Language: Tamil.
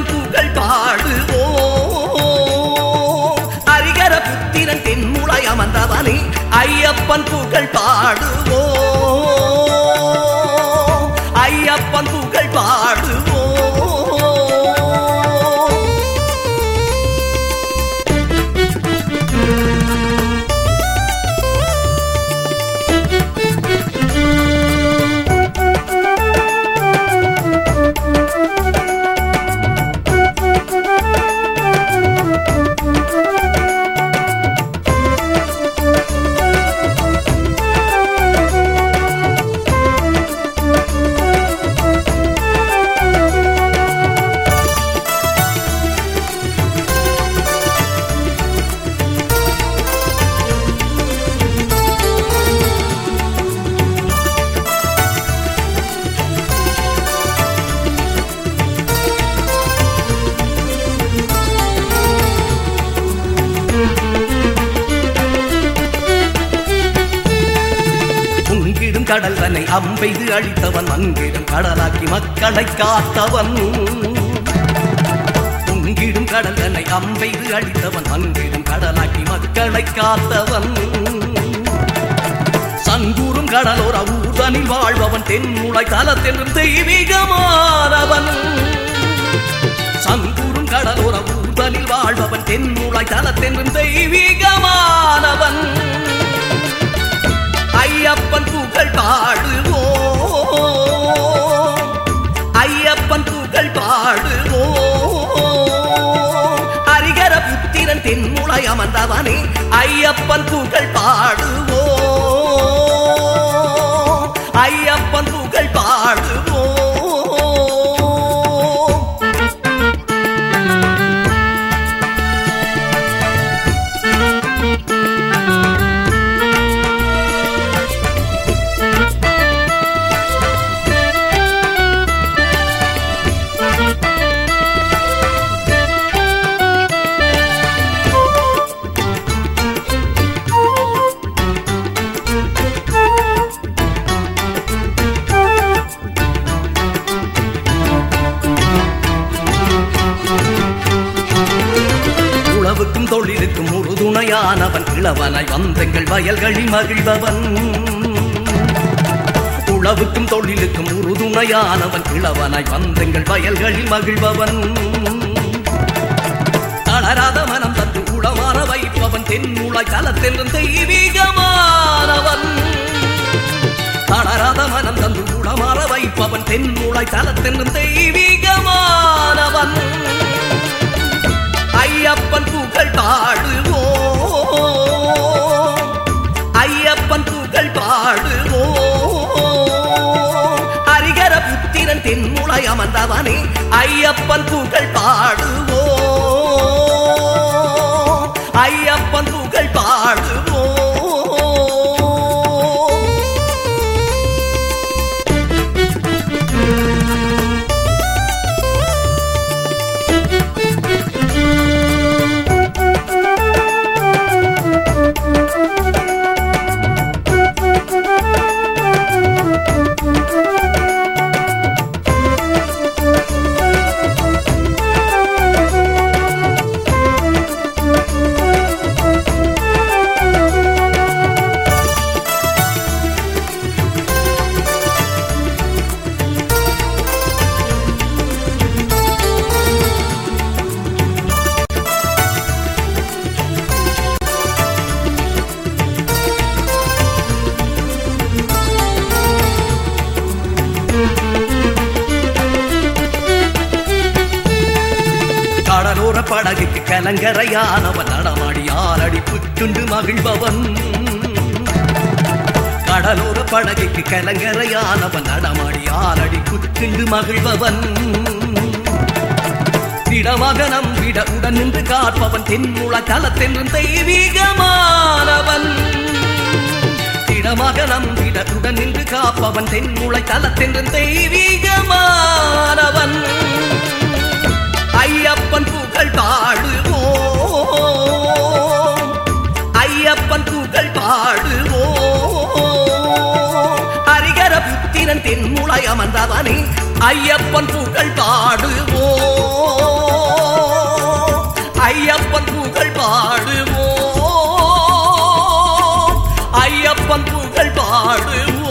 ஐயப்பன் புகழ் பாடுவோம் அரிகர புத்திரன் தென்முளை அமர்ந்தவனே ஐயப்பன் புகழ் பாடுவோம் ஐயப்பன் புகழ் பாடுவோம் பொங்கிடும் கடல் தன்னை அம்பெய்து அழித்தவன் மங்கிடும் கடலாக்கி மக்களை காத்தவன் பொங்கிடும் கடல் தன்னை அம்பெய்து அழித்தவன் மங்கிடும் கடலாக்கி மக்களை காத்தவன் சங்கூரும் கடலோர ஊர்தனில் வாழ்பவன் தென்முளை தலத்தென்றும் தெய்வீகமானவன் சங்கூரும் கடலோர ஊர்தனில் வாழ்பவன் தென்முளை தலத்தென்றும் தெய்வீகமானவன் ஐயப்பன் புகழ் பாடுவோம் ஐயப்பன் புகழ் பாடுவோம் அரிகர புத்திரன் தென்முளை அமர்ந்தவனே ஐயப்பன் புகழ் பாடுவோம் ஐயப்பன் புகழ் பாடுவோம் உழவுக்கும் தொழிலுக்கும் உறுதுணையானவன் இளவனாய் வந்தங்கள் வயல்களில் மகிழ்பவன் உழவுக்கும் தொழிலுக்கும் உறுதுணையானவன் இளவனாய் வந்தங்கள் வயல்களில் மகிழ்பவன் தளராத மனம் தந்து உளமான வைப்பவன் தென்முளாய் தலத்தென்றும் தெய்வீகமானவன் தளராத மனம் தந்து உளமாற வைப்பவன் தென்முளாய் தலத்தென்றும் தெய்வீகமானவன் ஐயப்பன் புகழ் பாடுவோம் ஐயப்பன் புகழ் பாடுவோம் அரிகர புத்திரன் தென்முளை அமர்ந்தவனே ஐயப்பன் புகழ் பாடுவோம் ஐயப்பன் புகழ் பாடுவோம் கடலோர படகுக்கு கலங்கரையானவன் நடமாடி ஆரடி புத்துண்டு மகிழ்பவன் கடலோர படகுக்கு கலங்கரையானவன் நடமாடி ஆரடி புத்துண்டு மகிழ்பவன் திடமாக நம்பிட உடன் நின்று காப்பவன் தென்முள தலத்தென்றும் தெய்வீகமானவன் திடமாக நம்பிட உடன் நின்று காப்பவன் தென்முளை தலத்தென்றும் தெய்வீகமானவன் ஐயப்பன் புகழ் பாடுவோம் ஐயப்பன் புகழ் பாடுவோம் ஹரிகர புத்திரன் தென்முளை அமர்ந்தவனே ஐயப்பன் புகழ் பாடுவோம் ஐயப்பன் புகழ் பாடுவோம் ஐயப்பன் புகழ் பாடுவோம்